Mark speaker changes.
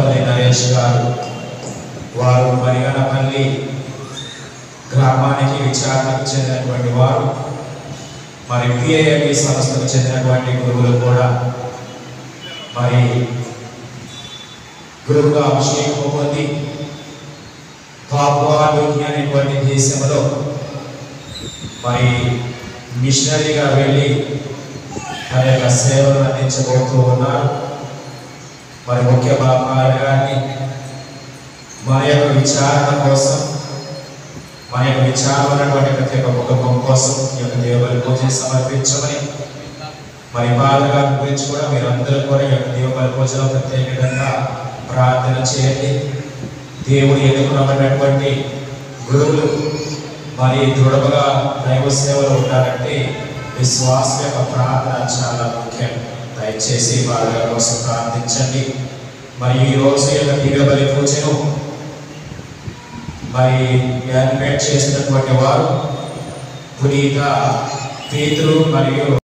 Speaker 1: కొండపల్లి నరేష్ గారు వారు మరిగనపల్లి గ్రామానికి విచారణకు చెందినటువంటి వారు మరి పిఐఎంఈ సంస్థకు చెందినటువంటి గురువులు కూడా మరి గురువుగా అభిషేకం పొంది పాపువా న్యూగిని అనేటువంటి దేశంలో మరి మిషనరీగా వెళ్ళి తన యొక్క సేవలు అందించబోతూ ఉన్నారు మరి ముఖ్య బాపాడు గారిని మన యొక్క విచారణ కోసం మన యొక్క విచారణ ఉన్నటువంటి ప్రతి ఒక్క కుటుంబం కోసం ఈ యొక్క దేవుని పూజ సమర్పించమని మరి బాధ గారి గురించి కూడా మీరు అందరూ కూడా ఈ యొక్క దేవుని పూజలో ప్రత్యేకంగా ప్రార్థన చేయండి దేవుడు ఎన్నుకున్నటువంటి గురువులు మరి దృఢముగా దైవ సేవలో ఉంటారంటే విశ్వాసం యొక్క ప్రార్థన చాలా ముఖ్యం దయచేసి వాళ్ళ కోసం ప్రార్థించండి మరి ఈ రోజు యొక్క దివ్యబలి పూజను మరి యానిమేట్ చేసినటువంటి వారు పునీత పేతురు మరియు